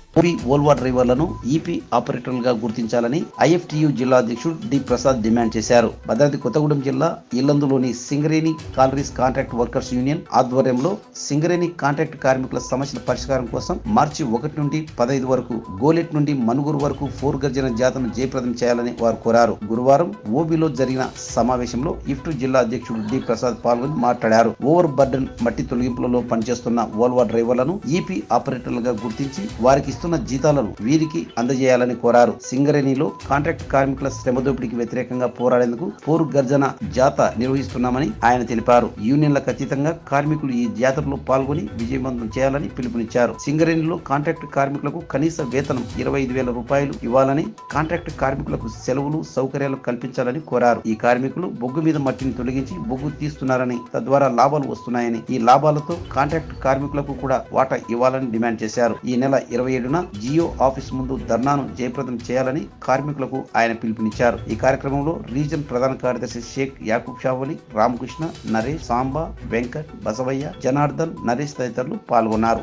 OB ఓల్వా డ్రైవర్లను EP ఆపరేటర్లుగా గుర్తించాలని ఐఎఫ్టియు జిల్లా అధ్యక్షుడు డి ప్రసాద్ డిమాండ్ చేశారు భద్రాద్రి కొత్తగూడెం జిల్లా ఇల్లందులోని Singareni collieries contract workers union ఆధ్వర్యంలో సింగరేణి కాంట్రాక్ట్ కార్మికుల సమస్యల పరిష్కారం కోసం మార్చి ఒకటి నుండి పదహైదు వరకు గోలెట్ నుండి మనుగురు వరకు ఫోర్ గర్జన జాతను జయప్రదం చేయాలని వారు కోరారు గురువారం ఓబీలో జరిగిన సమావేశంలో ఇఫ్టు జిల్లా అధ్యక్షుడు డి ప్రసాద్ పాల్గొని మాట్లాడారు ఓవర్ బర్డన్ మట్టి తొలగింపులలో పనిచేస్తున్న ఓల్వా డ్రైవర్లను ఈపీ ఆపరేటర్లుగా గుర్తించి వారికి ఇస్తున్న జీతాలను వీరికి అందజేయాలని కోరారు సింగరేణిలో కాంట్రాక్ట్ కార్మికుల శ్రమ దోపిడీకి వ్యతిరేకంగా పోరాడేందుకు పోరు గర్జన జాత నిర్వహిస్తున్నామని ఆయన తెలిపారు యూనియన్లకు అతీతంగా కార్మికులు ఈ జాతరలో పాల్గొని విజయవంతం చేయాలని పిలుపునిచ్చారు సింగరేణిలో కాంట్రాక్ట్ కార్మికులకు కనీస వేతనం ఇరవై ఐదు వేల రూపాయలు ఇవ్వాలని కాంట్రాక్ట్ కార్మికులకు సెలవులు సౌకర్యాలు కల్పించాలని కోరారు ఈ కార్మికులు బొగ్గు మీద మట్టిని తొలగించి బొగ్గు తీస్తున్నారని తద్వారా లాభాలు వస్తున్నాయని ఈ లాభాలతో కాంట్రాక్ట్ కార్మికులకు కూడా వాటా ఇవ్వాలని డిమాండ్ చేశారు ఈ నెల ఇరవై ఏడున జియో ఆఫీస్ ముందు ధర్నాను జయప్రదం చేయాలని కార్మికులకు ఆయన పిలుపునిచ్చారు ఈ కార్యక్రమంలో రీజన్ ప్రధాన కార్యదర్శి షేక్ యాకూబ్ షావలి రామకృష్ణ నరేష్ సాంబా వెంకట్ బసవయ్య జనార్దన్ నరేష్ తదితరులు పాల్గొన్నారు